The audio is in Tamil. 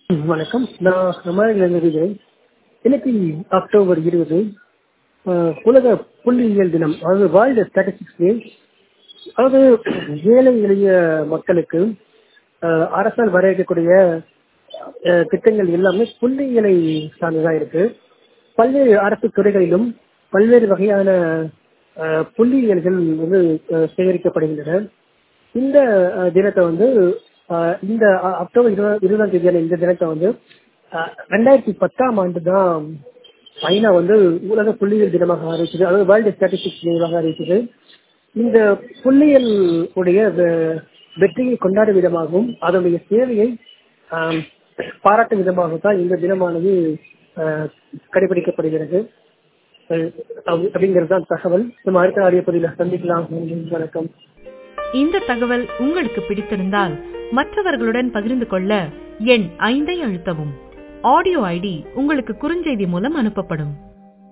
வணக்கம் நான் சமாளிலிருந்து விஜய் இன்னைக்கு அக்டோபர் இருபது உலக புள்ளியியல் தினம் அதாவது வேர்ல்டு ஸ்டாட்டிஸ்டிக்ஸ் டே அதாவது ஏழை எளிய மக்களுக்கு அஹ், அரசால் வரையறுக்கக்கூடிய அஹ், திட்டங்கள் எல்லாமே புள்ளியியலை சார்ந்துதான் இருக்கு பல்வேறு அரசு துறைகளிலும் பல்வேறு வகையான அஹ், புள்ளியியல்கள் வந்து அஹ், சேகரிக்கப்படுகின்றன இந்த அஹ், தினத்தை வந்து அஹ், இந்த அ- அக்டோபர் இருபது இருபதாம் தேதியான இந்த தினத்தை வந்து அஹ், ரெண்டாயிரத்தி பத்தாம் ஆண்டு தான் ஐநா வந்து உலக புள்ளியியல் தினமாக அறிவிச்சது அதாவது வேர்ல்டு ஸ்டாட்டிஸ்டிக்ஸ் டேவாக அறிவிச்சது இந்த புள்ளியியல் உடைய வெ- வெற்றியை கொண்டாடும் விதமாகவும் அதனுடைய சேவையை ஆம், பாராட்டும் விதமாகவும் தான் இந்த தினமானது அஹ், கடைபிடிக்கப்படுகிறது அஹ், அப்படி- அப்படிங்கிறது தான் தகவல் நம்ம அடுத்த ஆடியோ பதிவில் சந்திக்கலாம் நன்றி, வணக்கம் இந்த தகவல் உங்களுக்கு பிடித்திருந்தால் மற்றவர்களுடன் பகிர்ந்து கொள்ள எண் ஐந்தை அழுத்தவும் ஆடியோ ஐடி உங்களுக்கு குறுஞ்செய்தி மூலம் அனுப்பப்படும்